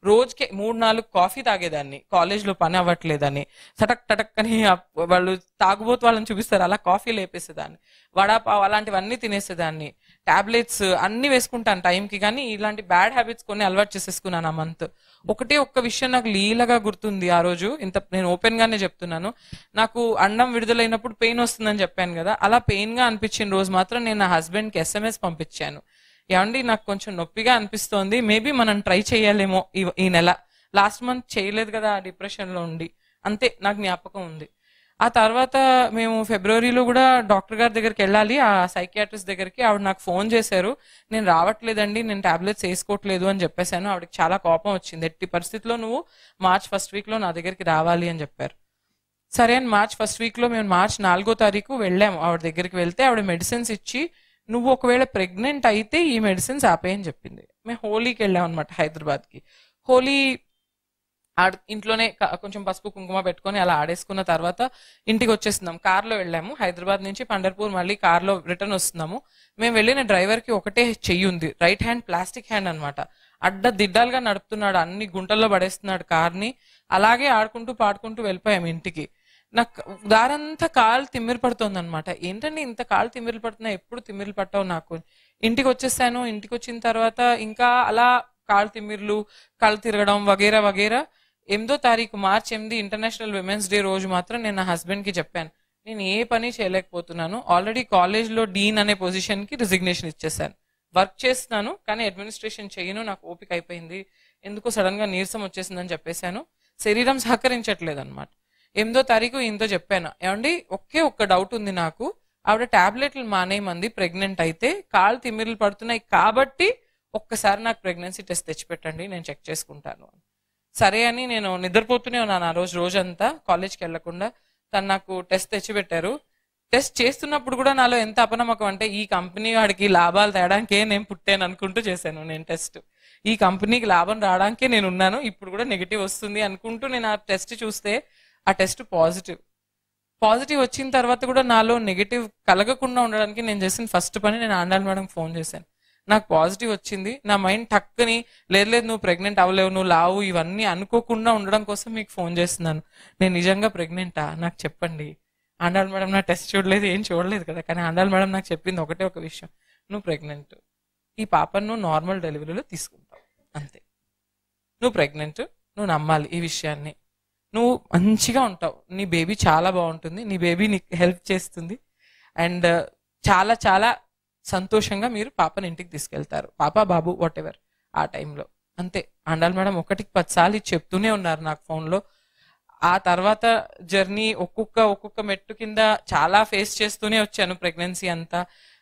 రోజుకి మూడు నాలుగు కాఫీ తాగేదాన్ని కాలేజ్ లో పని అవ్వట్లేదని సటక్ టటక్ అని ఆ వాళ్ళు తాగుబోతు వాళ్ళని చూపిస్తారు అలా కాఫీ లేపేసేదాన్ని వడాపావ్ అలాంటివన్నీ తినేసేదాన్ని టాబ్లెట్స్ అన్ని వేసుకుంటాను టైంకి కానీ ఇలాంటి బ్యాడ్ హ్యాబిట్స్ కొన్ని అలవాటు చేసేసుకున్నాను ఆ మంత్ ఒకటే ఒక్క విషయం నాకు లీలగా గుర్తుంది ఆ రోజు ఇంత నేను ఓపెన్ గానే చెప్తున్నాను నాకు అండం విడుదలైనప్పుడు పెయిన్ వస్తుందని చెప్పాను కదా అలా పెయిన్ గా అనిపించిన రోజు మాత్రం నేను నా హస్బెండ్ కి ఎస్ఎంఎస్ పంపించాను ఏమండి నాకు కొంచెం నొప్పిగా అనిపిస్తోంది మేబీ మనం ట్రై చేయాలేమో ఈ- ఈ నెల లాస్ట్ మంత్ చేయలేదు కదా డిప్రెషన్ లో ఉండి అంతే నాకు జ్ఞాపకం ఉంది ఆ తర్వాత మేము ఫిబ్రవరిలో కూడా డాక్టర్ గారి దగ్గరికి వెళ్ళాలి ఆ సైకియాట్రిస్ట్ దగ్గరికి ఆవిడ నాకు ఫోన్ చేశారు నేను రావట్లేదండి నేను టాబ్లెట్స్ వేసుకోవట్లేదు అని చెప్పేశాను ఆవిడకి చాలా కోపం వచ్చింది ఎట్టి పరిస్థితిలో నువ్వు మార్చ్ ఫస్ట్ వీక్ లో నా దగ్గరికి రావాలి అని చెప్పారు సరే అని మార్చ్ ఫస్ట్ వీక్ లో మేము మార్చ్ నాలుగో తారీఖు వెళ్ళాము ఆవిడ దగ్గరికి వెళ్తే ఆవిడ మెడిసిన్స్ ఇచ్చి నువ్వు ఒకవేళ ప్రెగ్నెంట్ అయితే ఈ మెడిసిన్స్ ఆపేయని చెప్పింది మేము హోలీకి వెళ్ళాం అనమాట హైదరాబాద్ కి హోలీ ఆడ ఇంట్లోనే క- కొంచెం పసుపు కుంకుమ పెట్టుకొని అలా ఆడేసుకున్న తర్వాత ఇంటికి వచ్చేస్తున్నాం కార్లో వెళ్ళాము హైదరాబాద్ నుంచి పండర్పూర్ మళ్ళీ కార్లో రిటర్న్ వస్తున్నాము మేము వెళ్ళిన డ్రైవర్ కి ఒకటే చెయ్యి ఉంది రైట్ హ్యాండ్ ప్లాస్టిక్ హ్యాండ్ అన్నమాట అడ్డ దిడ్డాలుగా నడుపుతున్నాడు అన్ని గుంటల్లో పడేస్తున్నాడు కార్ని అలాగే ఆడుకుంటూ పాడుకుంటూ వెళ్ళిపోయాము ఇంటికి నాకు దారంతా కాలు తిమ్మిరి పడుతుంది అనమాట ఏంటండి ఇంత కాలు తిమ్మిరి పడుతున్నా ఎప్పుడు తిమ్మిరి పట్టావు నాకు ఇంటికి వచ్చేసాను ఇంటికి వచ్చిన తర్వాత ఇంకా అలా కాళ్ళు తిమ్మిర్లు కళ్ళు తిరగడం వగేరా వగేరా ఎనిమిదో తారీఖు మార్చ్ ఎనిమిది ఇంటర్నేషనల్ విమెన్స్ డే రోజు మాత్రం నేను నా హస్బెండ్ కి చెప్పాను నేను ఏ పని చేయలేకపోతున్నాను ఆల్రెడీ కాలేజ్ లో డీన్ అనే పొజిషన్ కి రిజిగ్నేషన్ ఇచ్చేసాను వర్క్ చేస్తున్నాను కానీ అడ్మినిస్ట్రేషన్ చేయను నాకు ఓపిక అయిపోయింది ఎందుకో సడన్ గా నీరసం వచ్చేసిందని చెప్పేశాను శరీరం సహకరించట్లేదు అనమాట ఎనిమిదో తారీఖు ఈయనతో చెప్పాను ఏమండి ఒకే ఒక్క డౌట్ ఉంది నాకు ఆవిడ టాబ్లెట్లు మానేయమంది ప్రెగ్నెంట్ అయితే కాళ్ళు తిమ్మిర్లు పడుతున్నాయి కాబట్టి ఒక్కసారి నాకు ప్రెగ్నెన్సీ టెస్ట్ తెచ్చిపెట్టండి నేను చెక్ చేసుకుంటాను అని సరే అని నేను నిద్రపోతూనే ఉన్నాను ఆ రోజు రోజంతా కాలేజ్కి వెళ్లకుండా తను నాకు టెస్ట్ తెచ్చిపెట్టారు టెస్ట్ చేస్తున్నప్పుడు కూడా నాలో ఎంత అపనమ్మకం అంటే ఈ కంపెనీ వాడికి లాభాలు తేడానికే నేను పుట్టాను అనుకుంటూ చేశాను నేను టెస్ట్ ఈ కంపెనీకి లాభం రావడానికే నేను ఉన్నాను ఇప్పుడు కూడా నెగిటివ్ వస్తుంది అనుకుంటూ నేను ఆ టెస్ట్ చూస్తే ఆ టెస్ట్ పాజిటివ్ పాజిటివ్ వచ్చిన తర్వాత కూడా నాలో నెగిటివ్ కలగకుండా ఉండడానికి నేను చేసిన ఫస్ట్ పని నేను ఆండాల్ మేడం ఫోన్ చేశాను నాకు పాజిటివ్ వచ్చింది నా మైండ్ టక్కుని లేదు లేదు నువ్వు ప్రెగ్నెంట్ అవ్వలేవు నువ్వు లావు ఇవన్నీ అనుకోకుండా ఉండడం కోసం మీకు ఫోన్ చేస్తున్నాను నేను నిజంగా ప్రెగ్నెంటా నాకు చెప్పండి ఆండాల్ మేడం నా టెస్ట్ చూడలేదు ఏం చూడలేదు కదా కానీ ఆండాల్ మేడం నాకు చెప్పింది ఒకటే ఒక విషయం నువ్వు ప్రెగ్నెంట్ ఈ పాపను నువ్వు నార్మల్ డెలివరీలో తీసుకుంటావు అంతే నువ్వు ప్రెగ్నెంట్ నువ్వు నమ్మాలి ఈ విషయాన్ని నువ్వు మంచిగా ఉంటావు నీ బేబీ చాలా బాగుంటుంది నీ బేబీ నీకు హెల్ప్ చేస్తుంది అండ్ చాలా చాలా సంతోషంగా మీరు పాపని ఇంటికి తీసుకెళ్తారు పాప బాబు వాట్ ఎవర్ ఆ టైంలో అంతే అండాలి మేడం ఒకటికి పదిసార్లు ఇది చెప్తూనే ఉన్నారు నాకు ఫోన్లో ఆ తర్వాత జర్నీ ఒక్కొక్క ఒక్కొక్క మెట్టు కింద చాలా ఫేస్ చేస్తూనే వచ్చాను ప్రెగ్నెన్సీ అంతా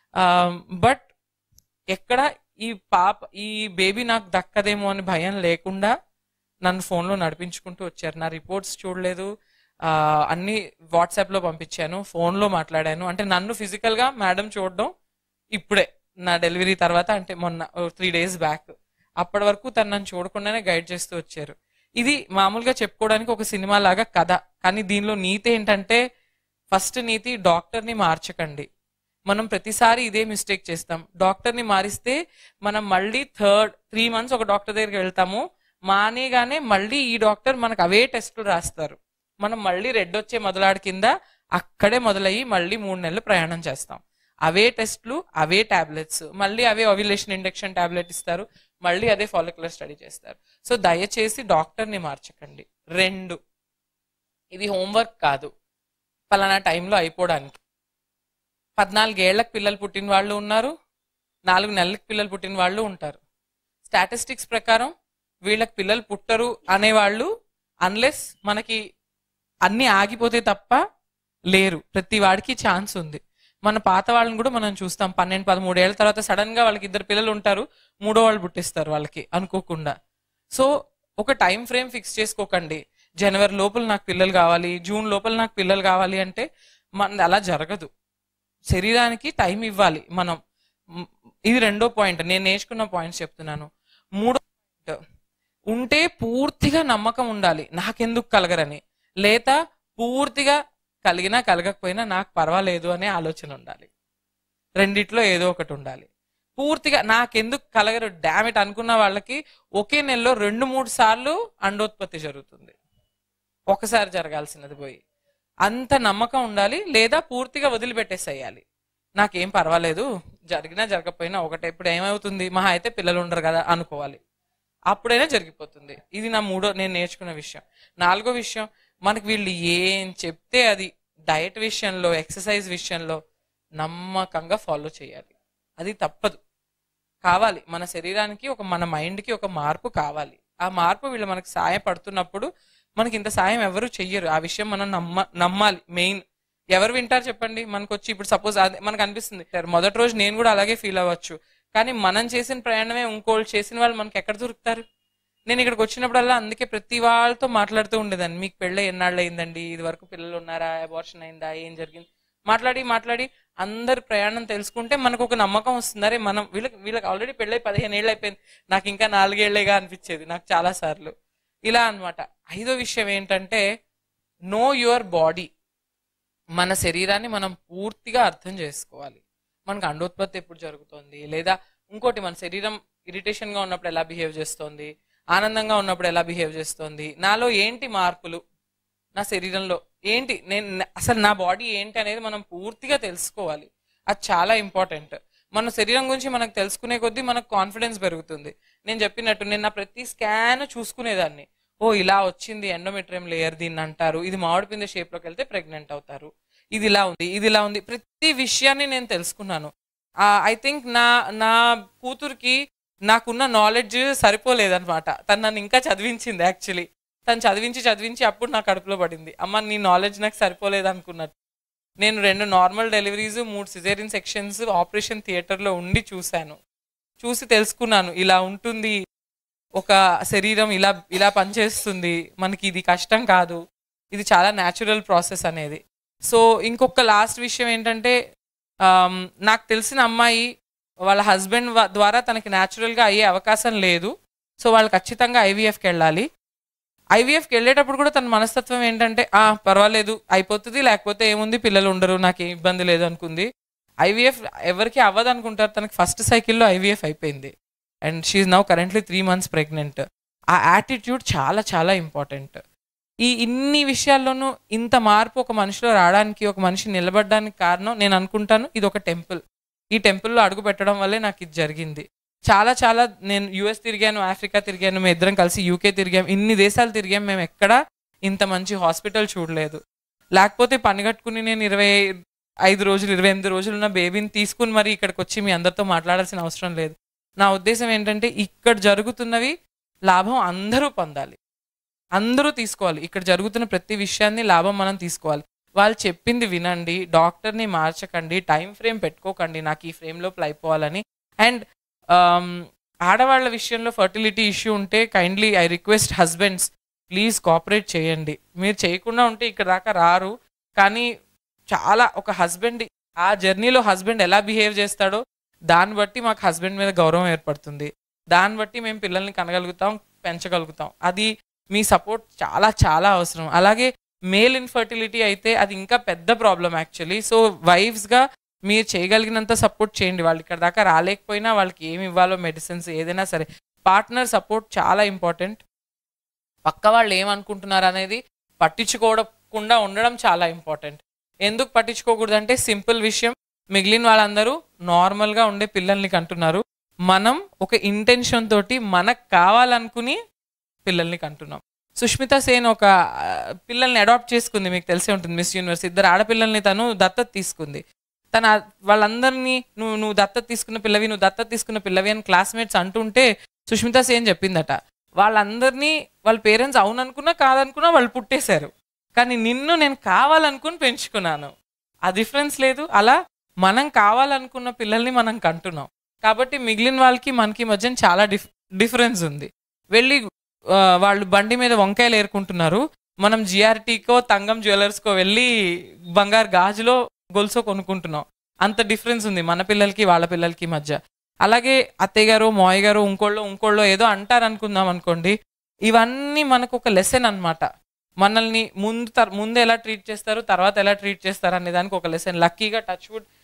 బట్ ఎక్కడ ఈ పాప ఈ బేబీ నాకు దక్కదేమో అని భయం లేకుండా నన్ను ఫోన్లో నడిపించుకుంటూ వచ్చారు నా రిపోర్ట్స్ చూడలేదు ఆ, అన్ని వాట్సాప్ లో పంపించాను ఫోన్ లో మాట్లాడాను అంటే నన్ను ఫిజికల్ గా మేడం చూడడం ఇప్పుడే నా డెలివరీ తర్వాత అంటే మొన్న త్రీ డేస్ బ్యాక్ అప్పటి వరకు తను నన్ను చూడకుండానే గైడ్ చేస్తూ వచ్చారు ఇది మామూలుగా చెప్పుకోవడానికి ఒక సినిమా లాగా కథ కానీ దీనిలో నీతి ఏంటంటే ఫస్ట్ నీతి డాక్టర్ ని మార్చకండి మనం ప్రతిసారి ఇదే మిస్టేక్ చేస్తాం డాక్టర్ ని మారిస్తే మనం మళ్ళీ థర్డ్ త్రీ మంత్స్ ఒక డాక్టర్ దగ్గరికి వెళ్తాము మానేగానే మళ్ళీ ఈ డాక్టర్ మనకు అవే టెస్టులు రాస్తారు మనం మళ్ళీ రెడ్ వచ్చే మొదలాడి కింద అక్కడే మొదలయ్యి మళ్ళీ మూడు నెలలు ప్రయాణం చేస్తాం అవే టెస్ట్లు అవే టాబ్లెట్స్ మళ్ళీ అవే ఓవ్యులేషన్ ఇండక్షన్ టాబ్లెట్ ఇస్తారు మళ్ళీ అదే ఫాలిక్యులర్ స్టడీ చేస్తారు సో దయచేసి డాక్టర్ ని మార్చకండి రెండు ఇది హోంవర్క్ కాదు పలానా టైంలో అయిపోవడానికి పద్నాలుగేళ్లకు పిల్లలు పుట్టిన వాళ్ళు ఉన్నారు నాలుగు నెలలకు పిల్లలు పుట్టిన వాళ్ళు ఉంటారు స్టాటిస్టిక్స్ ప్రకారం వీళ్ళకి పిల్లలు పుట్టరు అనేవాళ్ళు అన్లెస్ మనకి అన్ని ఆగిపోతే తప్ప లేరు ప్రతి వాడికి ఛాన్స్ ఉంది మన పాత వాళ్ళని కూడా మనం చూస్తాం పన్నెండు పదమూడు ఏళ్ళ తర్వాత సడన్ గా వాళ్ళకి ఇద్దరు పిల్లలు ఉంటారు మూడో వాళ్ళు పుట్టిస్తారు వాళ్ళకి అనుకోకుండా సో ఒక టైం ఫ్రేమ్ ఫిక్స్ చేసుకోకండి జనవరి లోపల నాకు పిల్లలు కావాలి జూన్ లోపల నాకు పిల్లలు కావాలి అంటే మన అలా జరగదు శరీరానికి టైం ఇవ్వాలి మనం మ్, ఇది రెండో పాయింట్ నేను నేర్చుకున్న పాయింట్స్ చెప్తున్నాను మూడో పాయింట్ ఉంటే పూర్తిగా నమ్మకం ఉండాలి నాకెందుకు కలగరని లేదా పూర్తిగా కలిగినా కలగకపోయినా నాకు పర్వాలేదు అనే ఆలోచన ఉండాలి రెండిట్లో ఏదో ఒకటి ఉండాలి పూర్తిగా నాకెందుకు కలగరు డామిట్ అనుకున్న వాళ్ళకి ఒకే నెలలో రెండు మూడు సార్లు అండోత్పత్తి జరుగుతుంది ఒకసారి జరగాల్సినది పోయి అంత నమ్మకం ఉండాలి లేదా పూర్తిగా వదిలిపెట్టేసేయాలి నాకేం పర్వాలేదు జరిగినా జరగకపోయినా ఒకటే ఇప్పుడు ఏమవుతుంది మహా అయితే పిల్లలు ఉండరు కదా అనుకోవాలి అప్పుడైనా జరిగిపోతుంది ఇది నా మూడో నేను నేర్చుకున్న విషయం నాలుగో విషయం మనకి వీళ్ళు ఏం చెప్తే అది డయట్ విషయంలో ఎక్సర్సైజ్ విషయంలో నమ్మకంగా ఫాలో చేయాలి అది తప్పదు కావాలి మన శరీరానికి ఒక మన మైండ్కి ఒక మార్పు కావాలి ఆ మార్పు వీళ్ళు మనకి సహాయపడుతున్నప్పుడు మనకి ఇంత సాయం ఎవరు చెయ్యరు ఆ విషయం మనం నమ్మ నమ్మాలి మెయిన్ ఎవరు వింటారు చెప్పండి మనకు వచ్చి ఇప్పుడు సపోజ్ అదే మనకు అనిపిస్తుంది "సార్, మొదటి రోజు నేను కూడా అలాగే ఫీల్ అవ్వచ్చు కానీ మనం చేసిన ప్రయాణమే ఇంకోళ్ళు చేసిన వాళ్ళు మనకి ఎక్కడ దొరుకుతారు నేను ఇక్కడికి వచ్చినప్పుడల్లా అందుకే ప్రతి వాళ్ళతో మాట్లాడుతూ ఉండేదాన్ని మీకు పెళ్ళి ఎన్నాళ్ళు అయిందండి ఇది వరకు పిల్లలు ఉన్నారా అబార్షన్ అయిందా ఏం జరిగింది మాట్లాడి మాట్లాడి అందరి ప్రయాణం తెలుసుకుంటే మనకు ఒక నమ్మకం వస్తుంది అరే మనం వీళ్ళకి వీళ్ళకి ఆల్రెడీ పెళ్ళై పదిహేను ఏళ్ళు అయిపోయింది నాకు ఇంకా నాలుగేళ్లేగా అనిపించేది నాకు చాలా సార్లు ఇలా అన్నమాట ఐదో విషయం ఏంటంటే నో యువర్ బాడీ మన శరీరాన్ని మనం పూర్తిగా అర్థం చేసుకోవాలి మనకు అండోత్పత్తి ఎప్పుడు జరుగుతుంది లేదా ఇంకోటి మన శరీరం ఇరిటేషన్ గా ఉన్నప్పుడు ఎలా బిహేవ్ చేస్తోంది ఆనందంగా ఉన్నప్పుడు ఎలా బిహేవ్ చేస్తోంది నాలో ఏంటి మార్పులు నా శరీరంలో ఏంటి నేను అసలు నా బాడీ ఏంటి అనేది మనం పూర్తిగా తెలుసుకోవాలి అది చాలా ఇంపార్టెంట్ మన శరీరం గురించి మనకు తెలుసుకునే కొద్దీ మనకు కాన్ఫిడెన్స్ పెరుగుతుంది నేను చెప్పినట్టు నేను నా ప్రతి స్కాన్ చూసుకునేదాన్ని ఓ ఇలా వచ్చింది ఎండోమెట్రియం లేయర్ దీన్ని అంటారు ఇది మామిడి పిండి షేప్ లోకి వెళ్తే ప్రెగ్నెంట్ అవుతారు ఇది ఇలా ఉంది ఇది ఇలా ఉంది ప్రతి విషయాన్ని నేను తెలుసుకున్నాను ఐ థింక్ నా నా కూతురికి నాకున్న నాలెడ్జ్ సరిపోలేదన్నమాట తను నన్ను ఇంకా చదివించింది యాక్చువల్లీ తను చదివించి చదివించి అప్పుడు నా కడుపులో పడింది అమ్మ నీ నాలెడ్జ్ నాకు సరిపోలేదు అనుకున్నట్టు నేను రెండు నార్మల్ డెలివరీస్ మూడు సిజేరియన్ సెక్షన్స్ ఆపరేషన్ థియేటర్లో ఉండి చూశాను చూసి తెలుసుకున్నాను ఇలా ఉంటుంది ఒక శరీరం ఇలా ఇలా పనిచేస్తుంది మనకి ఇది కష్టం కాదు ఇది చాలా న్యాచురల్ ప్రాసెస్ అనేది సో ఇంకొక లాస్ట్ విషయం ఏంటంటే ఆమ్, నాకు తెలిసిన అమ్మాయి వాళ్ళ హస్బెండ్ ద్వారా తనకి న్యాచురల్గా అయ్యే అవకాశం లేదు సో వాళ్ళు ఖచ్చితంగా ఐవీఎఫ్కి వెళ్ళాలి ఐవీఎఫ్కి వెళ్ళేటప్పుడు కూడా తన మనస్తత్వం ఏంటంటే ఆ పర్వాలేదు అయిపోతుంది లేకపోతే ఏముంది పిల్లలు ఉండరు నాకు ఏ ఇబ్బంది లేదు అనుకుంది ఐవీఎఫ్ ఎవరికి అవ్వదు అనుకుంటారు తనకి ఫస్ట్ సైకిల్లో ఐవీఎఫ్ అయిపోయింది and she now currently three months pregnant ఆ యాటిట్యూడ్ చాలా చాలా ఇంపార్టెంట్ ఈ ఇన్ని విషయాల్లోనూ ఇంత మార్పు ఒక మనిషిలో రావడానికి ఒక మనిషి నిలబడడానికి కారణం నేను అనుకుంటాను ఇది ఒక టెంపుల్ ఈ టెంపుల్లో అడుగు పెట్టడం వల్లే నాకు ఇది జరిగింది చాలా చాలా నేను యుఎస్ తిరిగాను ఆఫ్రికా తిరిగాను మేము ఇద్దరం కలిసి యూకే తిరిగాం ఇన్ని దేశాలు తిరిగాం మేము ఎక్కడా ఇంత మంచి హాస్పిటల్ చూడలేదు లేకపోతే పని కట్టుకుని నేను ఇరవై ఐదు రోజులు ఇరవై ఎనిమిది రోజులు ఉన్న బేబీని తీసుకుని మరి ఇక్కడికి వచ్చి మీ అందరితో మాట్లాడాల్సిన అవసరం లేదు నా ఉద్దేశం ఏంటంటే ఇక్కడ జరుగుతున్నవి లాభం అందరూ పొందాలి అందరూ తీసుకోవాలి ఇక్కడ జరుగుతున్న ప్రతి విషయాన్ని లాభం మనం తీసుకోవాలి వాళ్ళు చెప్పింది వినండి డాక్టర్ని మార్చకండి టైం ఫ్రేమ్ పెట్టుకోకండి నాకు ఈ ఫ్రేమ్ లోపల అయిపోవాలని అండ్ ఆడవాళ్ళ విషయంలో ఫర్టిలిటీ ఇష్యూ ఉంటే kindly I request husbands please cooperate చేయండి మీరు చేయకుండా ఉంటే ఇక్కడ దాకా రారు కానీ చాలా ఒక హస్బెండ్ ఆ జర్నీలో హస్బెండ్ ఎలా బిహేవ్ చేస్తాడో దాన్ని బట్టి మాకు హస్బెండ్ మీద గౌరవం ఏర్పడుతుంది దాన్ని బట్టి మేము పిల్లల్ని కనగలుగుతాం పెంచగలుగుతాం అది మీ సపోర్ట్ చాలా చాలా అవసరం అలాగే మేల్ ఇన్ఫర్టిలిటీ అయితే అది ఇంకా పెద్ద ప్రాబ్లం యాక్చువల్లీ సో వైఫ్స్గా మీరు చేయగలిగినంత సపోర్ట్ చేయండి వాళ్ళు ఇక్కడ దాకా రాలేకపోయినా వాళ్ళకి ఏమి ఇవ్వాలో మెడిసిన్స్ ఏదైనా సరే పార్ట్నర్ సపోర్ట్ చాలా ఇంపార్టెంట్ పక్క వాళ్ళు ఏమనుకుంటున్నారు అనేది పట్టించుకోకుండా ఉండడం చాలా ఇంపార్టెంట్ ఎందుకు పట్టించుకోకూడదు అంటే సింపుల్ విషయం మిగిలిన వాళ్ళందరూ నార్మల్గా ఉండే పిల్లల్ని కంటున్నారు మనం ఒక ఇంటెన్షన్ తోటి మనకు కావాలనుకుని పిల్లల్ని కంటున్నాం సుష్మిత సేన్ ఒక ఆ, పిల్లల్ని అడాప్ట్ చేసుకుంది మీకు తెలిసే ఉంటుంది మిస్ యూనివర్స్ ఇద్దరు ఆడపిల్లల్ని తను దత్తత తీసుకుంది తన వాళ్ళందరినీ నువ్వు నువ్వు దత్తత తీసుకున్న పిల్లవి నువ్వు దత్తత తీసుకున్న పిల్లవి అని క్లాస్మేట్స్ అంటుంటే సుష్మిత సేన్ చెప్పిందట వాళ్ళందరినీ వాళ్ళ పేరెంట్స్ అవుననుకున్నా కాదనుకున్నా వాళ్ళు పుట్టేశారు కానీ నిన్ను నేను కావాలనుకుని పెంచుకున్నాను ఆ డిఫరెన్స్ లేదు అలా మనం కావాలనుకున్న పిల్లల్ని మనం కంటున్నాం కాబట్టి మిగిలిన వాళ్ళకి మనకి మధ్య చాలా డిఫ్ డిఫరెన్స్ ఉంది వెళ్ళి ఆ, వాళ్ళు బండి మీద వంకాయలు ఏరుకుంటున్నారు మనం జిఆర్టీకో తంగం జ్యువెలర్స్కో వెళ్ళి బంగారు గాజులో గొలుసో కొనుక్కుంటున్నాం అంత డిఫరెన్స్ ఉంది మన పిల్లలకి వాళ్ళ పిల్లలకి మధ్య అలాగే అత్తయ్య గారు మాయ గారు ఇంకోళ్ళు ఇంకోళ్ళు ఏదో అంటారు అనుకుందాం అనుకోండి ఇవన్నీ మనకు ఒక లెసన్ అన్నమాట మనల్ని ముందు తర్- ముందు ఎలా ట్రీట్ చేస్తారు తర్వాత ఎలా ట్రీట్ చేస్తారు అనే దానికి ఒక లెసన్ లక్కీగా టచ్ వుడ్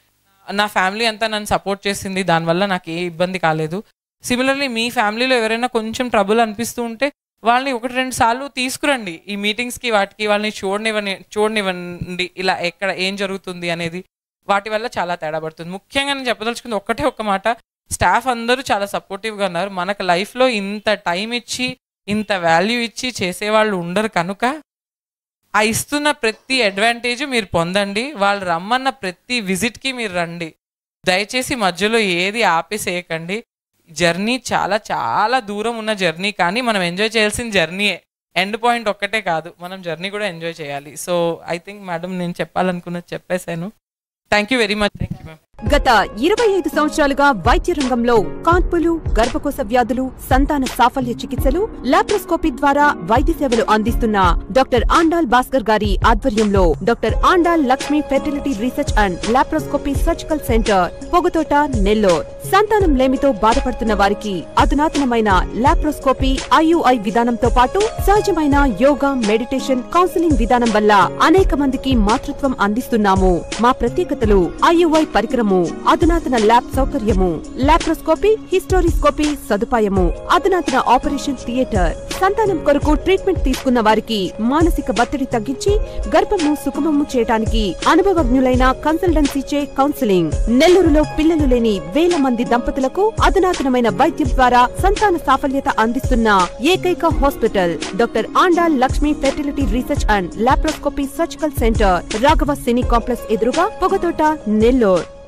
నా ఫ్యామిలీ అంతా నన్ను సపోర్ట్ చేసింది దానివల్ల నాకు ఏ ఇబ్బంది కాలేదు సిమిలర్లీ మీ ఫ్యామిలీలో ఎవరైనా కొంచెం ట్రబుల్ అనిపిస్తూ ఉంటే వాళ్ళని ఒకటి రెండు సార్లు తీసుకురండి ఈ మీటింగ్స్కి వాటికి వాళ్ళని చూడనివ్వని చూడనివ్వండి ఇలా ఎక్కడ ఏం జరుగుతుంది అనేది వాటి వల్ల చాలా తేడా పడుతుంది ముఖ్యంగా నేను చెప్పదలుచుకుంది ఒక్కటే ఒక్క మాట స్టాఫ్ అందరూ చాలా సపోర్టివ్గా ఉన్నారు మనకు లైఫ్లో ఇంత టైం ఇచ్చి ఇంత వాల్యూ ఇచ్చి చేసేవాళ్ళు ఉండరు కనుక ఆ ఇస్తున్న ప్రతి అడ్వాంటేజ్ మీరు పొందండి వాళ్ళు రమ్మన్న ప్రతి విజిట్కి మీరు రండి దయచేసి మధ్యలో ఏది ఆపేసేయకండి జర్నీ చాలా చాలా దూరం ఉన్న జర్నీ కానీ మనం ఎంజాయ్ చేయాల్సిన జర్నీయే ఎండ్ పాయింట్ ఒక్కటే కాదు మనం జర్నీ కూడా ఎంజాయ్ చేయాలి సో ఐ థింక్ మేడం నేను చెప్పాలనుకున్నది చెప్పేశాను thank you very much thank you ma'am గత ఇరవై ఐదు సంవత్సరాలుగా వైద్య రంగంలో కాన్పులు గర్భకోశ వ్యాధులు సంతాన సాఫల్య చికిత్సలు లాప్రోస్కోపీ ద్వారా వైద్య సేవలు అందిస్తున్న డాక్టర్ ఆండాల్ భాస్కర్ గారి ఆధ్వర్యంలో doctor Andal Lakshmi fertility research and laparoscopy surgical centre Pogathota Nellore సంతానం లేమితో బాధపడుతున్న వారికి అధునాతనమైన లాప్రోస్కోపీ ఐయుఐ విధానంతో పాటు సహజమైన యోగా మెడిటేషన్ కౌన్సిలింగ్ విధానం వల్ల అనేక మందికి మాతృత్వం అందిస్తున్నాము మా ప్రత్యేకతలు ఐయుఐ పరికరము అధునాతన ల్యాబ్ సౌకర్యము లాప్రోస్కోపీ హిస్టోరిస్కోపీ సదుపాయము అధునాతన ఆపరేషన్ థియేటర్ సంతానం కొరకు ట్రీట్మెంట్ తీసుకున్న వారికి మానసిక ఒత్తిడి తగ్గించి గర్భము సుఖమము చేయడానికి అనుభవజ్ఞులైన కన్సల్టెన్సీచే కౌన్సిలింగ్ నెల్లూరులో పిల్లలు లేని వేల మంది దంపతులకు అధునాతనమైన వైద్యం ద్వారా సంతాన సాఫల్యత అందిస్తున్న ఏకైక hospital doctor Andal Lakshmi fertility research and laparoscopy surgical centre Raghava cine complex ఎదురుగా పొగతోట నెల్లూరు